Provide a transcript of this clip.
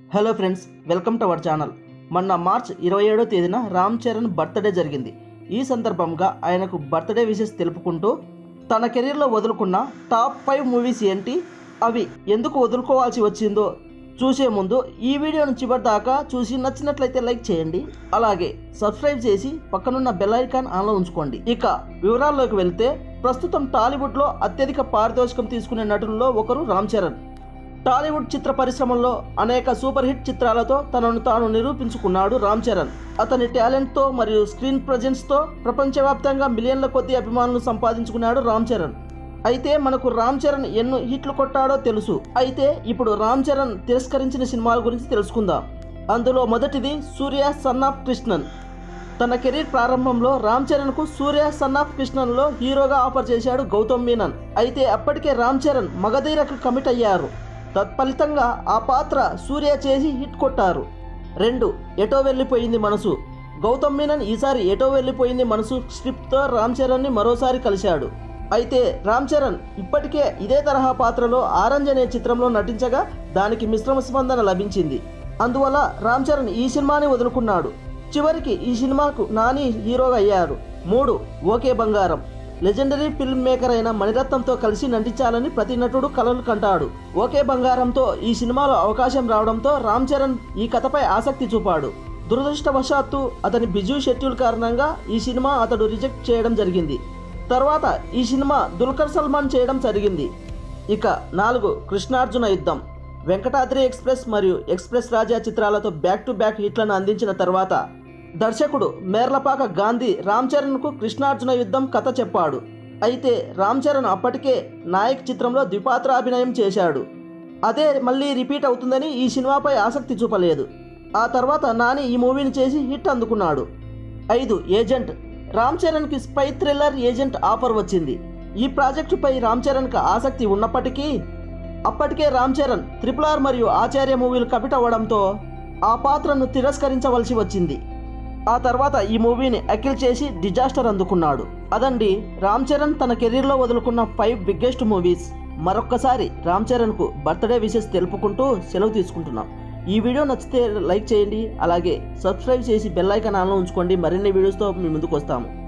hello friends welcome to our channel మొన్న March ఇరవై ఏడో తేదీన రామ్ చరణ్ బర్త్డే జరిగింది ఈ సందర్భంగా ఆయనకు బర్త్డే విషెస్ తెలుపుకుంటూ తన కెరీర్లో వదులుకున్న టాప్ ఫైవ్ మూవీస్ ఏంటి అవి ఎందుకు వదులుకోవాల్సి వచ్చిందో చూసే ముందు ఈ వీడియోను చివరి దాకా చూసి నచ్చినట్లయితే లైక్ చేయండి అలాగే సబ్స్క్రైబ్ చేసి పక్కనున్న బెల్ ఐకాన్ ఆన్లో ఉంచుకోండి ఇక వివరాల్లోకి వెళ్తే ప్రస్తుతం టాలీవుడ్లో అత్యధిక పారితోషికం తీసుకునే నటుల్లో ఒకరు రామ్ చరణ్ టాలీవుడ్ చిత్ర పరిశ్రమలో అనేక సూపర్ హిట్ చిత్రాలతో తనను తాను నిరూపించుకున్నాడు రామ్ చరణ్ అతని టాలెంట్తో మరియు స్క్రీన్ ప్రజెన్స్తో ప్రపంచవ్యాప్తంగా మిలియన్ల కొద్ది అభిమానులు సంపాదించుకున్నాడు రామ్ చరణ్ అయితే మనకు రామ్ చరణ్ ఎన్నో హిట్లు కొట్టాడో తెలుసు అయితే ఇప్పుడు రామ్ చరణ్ తిరస్కరించిన సినిమాల గురించి తెలుసుకుందాం అందులో మొదటిది సూర్య సన్ ఆఫ్ కృష్ణన్ తన కెరీర్ ప్రారంభంలో రామ్ చరణ్కు సూర్య సన్ ఆఫ్ కృష్ణన్లో హీరోగా ఆఫర్ చేశాడు గౌతమ్ మీనన్ అయితే అప్పటికే రామ్ చరణ్ మగధీరకు కమిట్ అయ్యారు తత్ఫలితంగా ఆ పాత్ర సూర్య చేసి హిట్ కొట్టారు రెండు ఎటో వెళ్ళిపోయింది మనసు గౌతమ్ మీనన్ ఈసారి ఎటో వెళ్ళిపోయింది మనసు స్క్రిప్ట్తో రామ్ చరణ్ని మరోసారి కలిశాడు అయితే రామ్ చరణ్ ఇప్పటికే ఇదే తరహా పాత్రలో ఆరెంజ్ అనే చిత్రంలో నటించగా దానికి మిశ్రమ స్పందన లభించింది అందువల్ల రామ్ చరణ్ ఈ సినిమాని వదులుకున్నాడు చివరికి ఈ సినిమాకు నాని హీరోగా అయ్యారు మూడు ఓకే బంగారం లెజెండరీ ఫిల్మ్ మేకర్ అయిన మణిరత్నంతో కలిసి నటించాలని ప్రతి నటుడు కలలు కంటాడు ఓకే బంగారంతో ఈ సినిమాలో అవకాశం రావడంతో రామ్ చరణ్ ఈ కథపై ఆసక్తి చూపాడు దురదృష్టవశాత్తు అతని బిజీ షెడ్యూల్ కారణంగా ఈ సినిమా అతడు రిజెక్ట్ చేయడం జరిగింది తర్వాత ఈ సినిమా దుల్కర్ సల్మాన్ చేయడం జరిగింది ఇక నాలుగు కృష్ణార్జున యుద్ధం వెంకటాద్రి ఎక్స్ప్రెస్ మరియు ఎక్స్ప్రెస్ రాజా చిత్రాలతో బ్యాక్ టు బ్యాక్ హిట్లను అందించిన తర్వాత దర్శకుడు మేర్లపాక గాంధీ రామ్ చరణ్కు కృష్ణార్జున యుద్ధం కథ చెప్పాడు అయితే రామ్ చరణ్ అప్పటికే నాయక్ చిత్రంలో ద్విపాత్రాభినయం చేశాడు అదే మళ్ళీ రిపీట్ అవుతుందని ఈ సినిమాపై ఆసక్తి చూపలేదు ఆ తర్వాత నాని ఈ మూవీని చేసి హిట్ అందుకున్నాడు ఐదు ఏజెంట్ రామ్ చరణ్కి స్పై థ్రిల్లర్ ఏజెంట్ ఆఫర్ వచ్చింది ఈ ప్రాజెక్టుపై రామ్ చరణ్కి ఆసక్తి ఉన్నప్పటికీ అప్పటికే రామ్ చరణ్ త్రిపుల్ ఆర్ మరియు ఆచార్య మూవీలు కమిట్ అవ్వడంతో ఆ పాత్రను తిరస్కరించవలసి వచ్చింది ఆ తర్వాత ఈ మూవీని అఖిల్ చేసి డిజాస్టర్ అందుకున్నాడు అదండి రామ్ చరణ్ తన కెరీర్లో వదులుకున్న ఫైవ్ బిగ్గెస్ట్ మూవీస్ మరొక్కసారి రామ్ చరణ్కు బర్త్డే విషెస్ తెలుపుకుంటూ సెలవు తీసుకుంటున్నాం ఈ వీడియో నచ్చితే లైక్ చేయండి అలాగే సబ్స్క్రైబ్ చేసి బెల్ ఐకాన్ ఆన్లో ఉంచుకోండి మరిన్ని వీడియోస్తో మీ ముందుకు వస్తాము